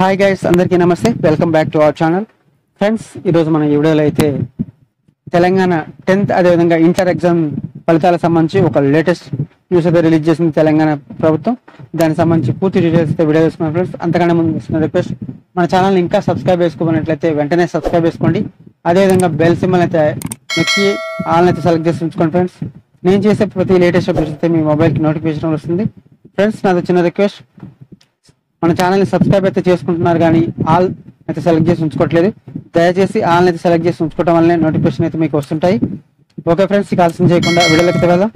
hi guys అందరికీ నమస్తే welcome back to our channel friends ఈరోజు మన ఈ వీడియోలో అయితే తెలంగాణ టెన్త్ అదేవిధంగా ఇంటర్ ఎగ్జామ్ ఫలితాలకు సంబంధించి ఒక లేటెస్ట్ న్యూస్ అయితే రిలీజ్ చేసింది తెలంగాణ ప్రభుత్వం దానికి సంబంధించి పూర్తి డీటెయిల్స్ అయితే వీడియో చేసుకున్నాం ఫ్రెండ్స్ అంతకన్నా ముందు వస్తున్న రిక్వెస్ట్ మన ఛానల్ని ఇంకా సబ్స్క్రైబ్ చేసుకోనట్లయితే వెంటనే సబ్స్క్రైబ్ చేసుకోండి అదేవిధంగా బెల్ సింబల్ అయితే నొక్కి ఆల్ అయితే సెలెక్ట్ చేసి ఉంచుకోండి ఫ్రెండ్స్ నేను చేసే ప్రతి లేటెస్ట్ అప్డేట్స్ అయితే మీ మొబైల్కి నోటిఫికేషన్ వస్తుంది ఫ్రెండ్స్ నాది చిన్న రిక్వెస్ట్ మన ఛానల్ని సబ్స్క్రైబ్ అయితే చేసుకుంటున్నారు కానీ ఆల్ అయితే సెలెక్ట్ చేసి ఉంచుకోవట్లేదు దయచేసి ఆల్ అయితే సెలెక్ట్ చేసి ఉంచుకోవడం వల్లనే నోటిఫికేషన్ అయితే మీకు వస్తుంటాయి ఓకే ఫ్రెండ్స్ ఇక ఆలస్యం చేయకుండా వీడియోలోకి అయితే వెళ్దాం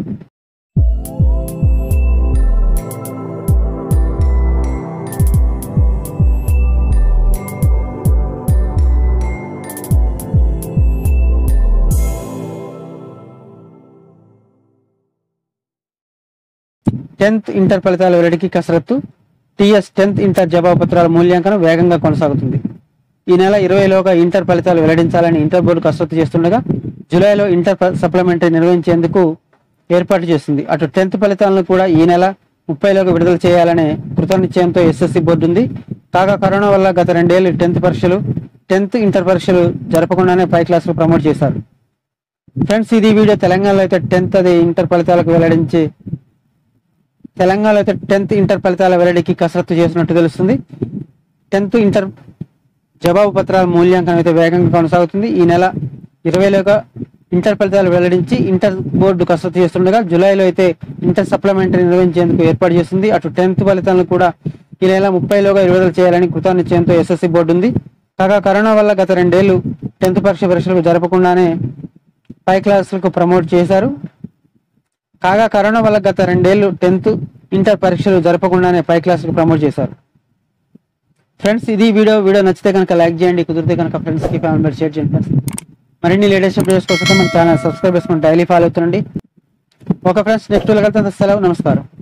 టెన్త్ ఇంటర్ ఫలితాల వెల్లడికి కసరత్తు టీఎస్ టెన్త్ ఇంటర్ జవాబు పత్రాల మూల్యాంకనం వేగంగా కొనసాగుతుంది ఈ నెల ఇరవైలోగా ఇంటర్ ఫలితాలు వెల్లడించాలని ఇంటర్ బోర్డు కసరత్తు చేస్తుండగా జూలైలో ఇంటర్ ప- సప్లిమెంటరీ నిర్వహించేందుకు ఏర్పాటు చేస్తుంది అటు టెన్త్ ఫలితాలను కూడా ఈ నెల ముప్పైలోగా విడుదల చేయాలనే కృతనిశ్చయంతో ఎస్ఎస్సి బోర్డు ఉంది కాగా కరోనా వల్ల గత రెండేళ్లు టెన్త్ పరీక్షలు టెన్త్ ఇంటర్ పరీక్షలు జరపకుండానే పై క్లాసులు ప్రమోట్ చేశారు ఫ్రెండ్స్ ఇది వీడియో తెలంగాణలో అయితే టెన్త్ అది ఇంటర్ ఫలితాలకు వెల్లడించే తెలంగాణలో అయితే టెన్త్ ఇంటర్ ఫలితాల వెల్లడికి కసరత్తు చేసినట్టు తెలుస్తుంది టెన్త్ ఇంటర్ జవాబు పత్రాల మూల్యాంకనం అయితే వేగంగా కొనసాగుతుంది ఈ నెల ఇరవైలోగా ఇంటర్ ఫలితాలు వెల్లడించి ఇంటర్ బోర్డు కసరత్తు చేస్తుండగా జూలైలో అయితే ఇంటర్ సప్లిమెంటరీ నిర్వహించేందుకు ఏర్పాటు చేస్తుంది అటు టెన్త్ ఫలితాలను కూడా ఈ నెల ముప్పైలోగా విడుదల చేయాలని కృతనిశ్చయంతో ఎస్ఎస్సి బోర్డు ఉంది కాగా కరోనా వల్ల గత రెండేళ్లు టెన్త్ పరీక్ష పరీక్షలకు జరపకుండానే పై క్లాసులకు ప్రమోట్ చేశారు కాగా కరోనా వల్ల గత రెండేళ్లు టెన్త్ ఇంటర్ పరీక్షలు జరపకుండానే పై క్లాసులకు ప్రమోట్ చేశారు ఫ్రెండ్స్ ఇది వీడియో వీడియో నచ్చితే కనుక లైక్ చేయండి కుదిరితే కనుక ఫ్రెండ్స్కి ఫ్యామిలీ మెంబర్ షేర్ చేయండి ఫ్రెండ్స్ మరిన్ని లేటెస్ట్ వీడియోస్ కోసం మన ఛానల్ సబ్స్క్రైబ్ చేసుకుని డైలీ ఫాలో అవుతుండండి ఓకే ఫ్రెండ్స్ నెక్స్ట్ వెళ్తే సెలవు నమస్కారం